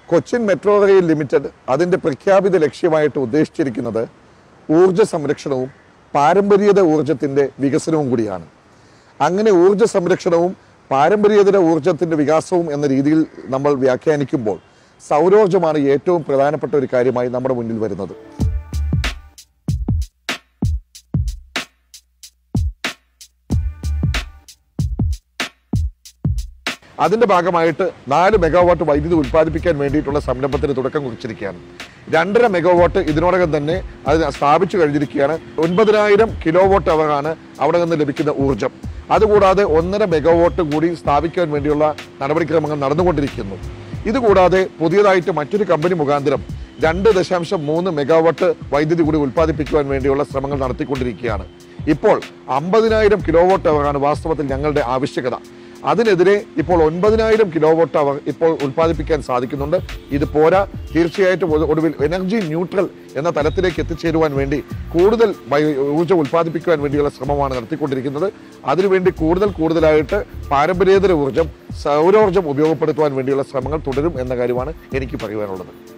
Cochin metro rail limited അതിൻ്റെ പ്രഖ്യാപിത ലക്ഷ്യമായിട്ട് ഉദ്ദേശിച്ചിരിക്കുന്നത് ഊർജ സംരക്ഷണവും പാരമ്പര്യേതര ഊർജത്തിൻ്റെ വികസനവും കൂടിയാണ് അങ്ങനെ ഊർജ സംരക്ഷണവും പാരമ്പര്യേതര ഊർജത്തിൻ്റെ വികാസവും എന്ന രീതിയിൽ നമ്മൾ വ്യാഖ്യാനിക്കുമ്പോൾ സൗരോർജ്ജമാണ് ഏറ്റവും പ്രധാനപ്പെട്ട ഒരു കാര്യമായി നമ്മുടെ മുന്നിൽ വരുന്നത് അതിന്റെ ഭാഗമായിട്ട് നാല് മെഗാവാട്ട് വൈദ്യുതി ഉൽപ്പാദിപ്പിക്കാൻ വേണ്ടിയിട്ടുള്ള സംരംഭത്തിന് തുടക്കം കുറിച്ചിരിക്കുകയാണ് രണ്ടര മെഗാവാട്ട് ഇതിനോടകം തന്നെ അത് സ്ഥാപിച്ചു കഴിഞ്ഞിരിക്കുകയാണ് ഒൻപതിനായിരം കിലോ വാട്ട് അവറാണ് അവിടെ നിന്ന് ലഭിക്കുന്ന ഊർജം അതുകൂടാതെ ഒന്നര മെഗാവാട്ട് കൂടി സ്ഥാപിക്കാൻ വേണ്ടിയുള്ള നടപടിക്രമങ്ങൾ നടന്നുകൊണ്ടിരിക്കുന്നു ഇതുകൂടാതെ പുതിയതായിട്ട് മറ്റൊരു കമ്പനി മുഖാന്തരം രണ്ട് ദശാംശം മൂന്ന് മെഗാവാട്ട് വൈദ്യുതി കൂടി ഉൽപ്പാദിപ്പിക്കുവാൻ വേണ്ടിയുള്ള ശ്രമങ്ങൾ നടത്തിക്കൊണ്ടിരിക്കുകയാണ് ഇപ്പോൾ അമ്പതിനായിരം കിലോ വാട്ട് അവറാണ് വാസ്തവത്തിൽ ഞങ്ങളുടെ ആവശ്യകത അതിനെതിരെ ഇപ്പോൾ ഒൻപതിനായിരം കിലോ വാട്ട് അവർ ഇപ്പോൾ ഉൽപ്പാദിപ്പിക്കാൻ സാധിക്കുന്നുണ്ട് ഇത് പോരാ തീർച്ചയായിട്ടും ഒ- ഒടുവിൽ എനർജി ന്യൂട്രൽ എന്ന തലത്തിലേക്ക് എത്തിച്ചേരുവാൻ വേണ്ടി കൂടുതൽ വൈ- ഊർജ്ജം ഉൽപ്പാദിപ്പിക്കുവാൻ വേണ്ടിയുള്ള ശ്രമമാണ് നടത്തിക്കൊണ്ടിരിക്കുന്നത് അതിനുവേണ്ടി കൂടുതൽ കൂടുതലായിട്ട് പാരമ്പര്യേതര ഊർജ്ജം സൗരോർജ്ജം ഉപയോഗപ്പെടുത്തുവാൻ വേണ്ടിയുള്ള ശ്രമങ്ങൾ തുടരും എന്ന കാര്യമാണ് എനിക്ക് പറയുവാനുള്ളത്